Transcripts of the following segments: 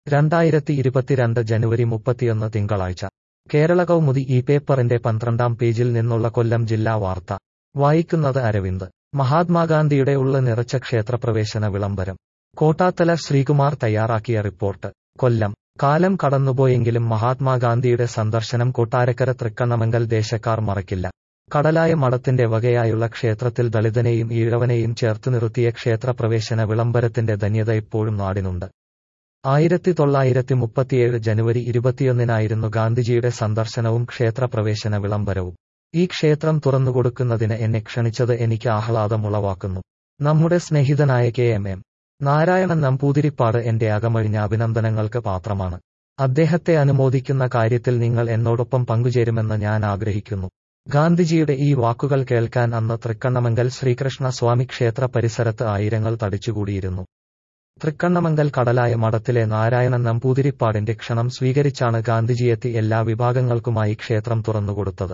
രണ്ടായിരത്തി ഇരുപത്തിരണ്ട് ജനുവരി മുപ്പത്തിയൊന്ന് തിങ്കളാഴ്ച കേരള കൗമുദി ഈ പേപ്പറിന്റെ പന്ത്രണ്ടാം പേജിൽ നിന്നുള്ള കൊല്ലം ജില്ലാ വാർത്ത വായിക്കുന്നത് അരവിന്ദ് മഹാത്മാഗാന്ധിയുടെ ഉള്ള നിറച്ച ക്ഷേത്രപ്രവേശന വിളംബരം കോട്ടാത്തല ശ്രീകുമാർ തയ്യാറാക്കിയ റിപ്പോർട്ട് കൊല്ലം കാലം കടന്നുപോയെങ്കിലും മഹാത്മാഗാന്ധിയുടെ സന്ദർശനം കൊട്ടാരക്കര തൃക്കണ്ണമംഗൽ ദേശക്കാർ മറക്കില്ല കടലായ മഠത്തിന്റെ വകയായുള്ള ക്ഷേത്രത്തിൽ ദളിതനെയും ഈഴവനെയും ചേർത്ത് നിർത്തിയ ക്ഷേത്രപ്രവേശന വിളംബരത്തിന്റെ ധന്യത ഇപ്പോഴും നാടിനുണ്ട് ആയിരത്തി തൊള്ളായിരത്തി മുപ്പത്തിയേഴ് ജനുവരി ഇരുപത്തിയൊന്നിനായിരുന്നു ഗാന്ധിജിയുടെ സന്ദർശനവും ക്ഷേത്രപ്രവേശന വിളംബരവും ഈ ക്ഷേത്രം തുറന്നുകൊടുക്കുന്നതിന് എന്നെ ക്ഷണിച്ചത് എനിക്ക് ആഹ്ലാദം ഉളവാക്കുന്നു നമ്മുടെ സ്നേഹിതനായ K M M Narayanan Namboodiripad എന്റെ അകമഴിഞ്ഞ അഭിനന്ദനങ്ങൾക്ക് പാത്രമാണ് അദ്ദേഹത്തെ അനുമോദിക്കുന്ന കാര്യത്തിൽ നിങ്ങൾ എന്നോടൊപ്പം പങ്കുചേരുമെന്ന് ഞാൻ ആഗ്രഹിക്കുന്നു ഗാന്ധിജിയുടെ ഈ വാക്കുകൾ കേൾക്കാൻ അന്ന് തൃക്കണ്ണമംഗൽ ശ്രീകൃഷ്ണ സ്വാമി ക്ഷേത്ര പരിസരത്ത് ആയിരങ്ങൾ തടിച്ചുകൂടിയിരുന്നു തൃക്കണ്ണമംഗൽ കടലായ മഠത്തിലെ നാരായണൻ നമ്പൂതിരിപ്പാടിന്റെ ക്ഷണം സ്വീകരിച്ചാണ് ഗാന്ധിജിയെത്തി എല്ലാ വിഭാഗങ്ങൾക്കുമായി ക്ഷേത്രം തുറന്നുകൊടുത്തത്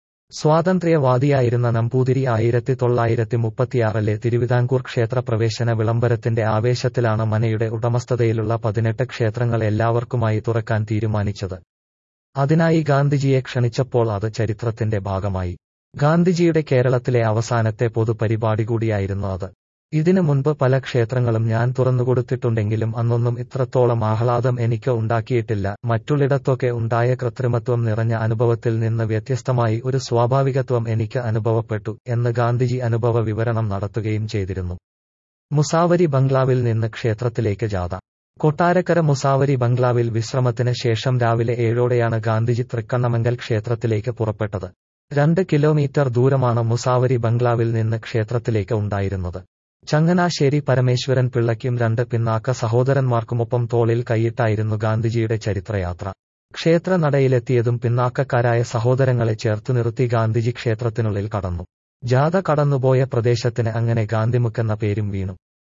സ്വാതന്ത്ര്യവാദിയായിരുന്ന നമ്പൂതിരി ആയിരത്തി തൊള്ളായിരത്തി മുപ്പത്തിയാറിലെ തിരുവിതാംകൂർ ക്ഷേത്ര പ്രവേശന വിളംബരത്തിന്റെ ആവേശത്തിലാണ് മനയുടെ ഉടമസ്ഥതയിലുള്ള പതിനെട്ട് ക്ഷേത്രങ്ങൾ എല്ലാവർക്കുമായി തുറക്കാൻ തീരുമാനിച്ചത് അതിനായി ഗാന്ധിജിയെ ക്ഷണിച്ചപ്പോൾ അത് ചരിത്രത്തിന്റെ ഭാഗമായി ഗാന്ധിജിയുടെ കേരളത്തിലെ അവസാനത്തെ പൊതുപരിപാടി കൂടിയായിരുന്നു അത് ഇതിനു മുൻപ് പല ക്ഷേത്രങ്ങളും ഞാൻ തുറന്നുകൊടുത്തിട്ടുണ്ടെങ്കിലും അന്നൊന്നും ഇത്രത്തോളം ആഹ്ലാദം എനിക്ക് ഉണ്ടാക്കിയിട്ടില്ല മറ്റുള്ളിടത്തൊക്കെ ഉണ്ടായ കൃത്രിമത്വം നിറഞ്ഞ അനുഭവത്തിൽ നിന്ന് വ്യത്യസ്തമായി ഒരു സ്വാഭാവികത്വം എനിക്ക് അനുഭവപ്പെട്ടു എന്ന് ഗാന്ധിജി അനുഭവ വിവരണം നടത്തുകയും ചെയ്തിരുന്നു മുസാവരി ബംഗ്ലാവിൽ നിന്ന് ക്ഷേത്രത്തിലേക്ക് ജാഥ കൊട്ടാരക്കര മുസാവരി ബംഗ്ലാവിൽ വിശ്രമത്തിന് ശേഷം രാവിലെ ഏഴോടെയാണ് ഗാന്ധിജി തൃക്കണ്ണമംഗൽ ക്ഷേത്രത്തിലേക്ക് പുറപ്പെട്ടത് രണ്ട് കിലോമീറ്റർ ദൂരമാണ് മുസാവരി ബംഗ്ലാവിൽ നിന്ന് ക്ഷേത്രത്തിലേക്ക് ഉണ്ടായിരുന്നത് ചങ്ങനാശ്ശേരി പരമേശ്വരൻ പിള്ളയ്ക്കും രണ്ട് പിന്നാക്ക സഹോദരന്മാർക്കുമൊപ്പം തോളിൽ കൈയിട്ടായിരുന്നു ഗാന്ധിജിയുടെ ചരിത്രയാത്ര ക്ഷേത്ര നടയിലെത്തിയതും പിന്നാക്കക്കാരായ സഹോദരങ്ങളെ ചേർത്തു നിർത്തി ഗാന്ധിജി ക്ഷേത്രത്തിനുള്ളിൽ കടന്നു ജാഥ കടന്നുപോയ പ്രദേശത്തിന് അങ്ങനെ ഗാന്ധിമുക്കെന്ന പേരും വീണു